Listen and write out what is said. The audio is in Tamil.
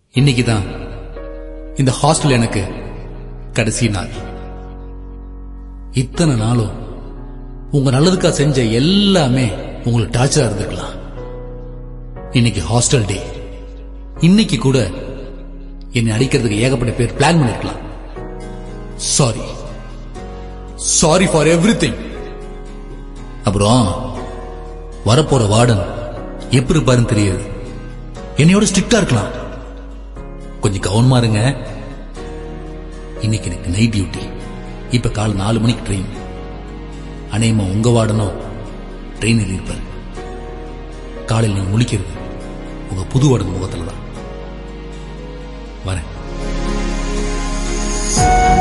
இன்னைக்கு தான் இந்த ஹாஸ்டல் எனக்கு கடைசி நாள் இத்தனை நாளும் உங்க நல்லதுக்கா செஞ்ச எல்லாமே உங்களுக்கு டார்ச்சரா இருந்திருக்கலாம் இன்னைக்கு ஹாஸ்டல் டே இன்னைக்கு கூட என்னை அடிக்கிறதுக்கு ஏகப்பட்ட பேர் பிளான் பண்ணிருக்கலாம் சாரி சாரி ஃபார் எவ்ரி அப்புறம் வரப்போற வார்டன் எப்படி இருப்பாருன்னு தெரியாது என்னையோட ஸ்ட்ரிக்டா இருக்கலாம் கொஞ்சம் கவனமா இருங்க இன்னைக்கு எனக்கு நைட் டியூட்டி இப்ப காலை நாலு மணிக்கு ட்ரெயின் அநேகமா உங்க வார்டனும் ட்ரெயினில் இருப்பாரு காலையில் நீங்க முழிக்கிறது உங்க புது வார்டன் முகத்துல தான் வரேன்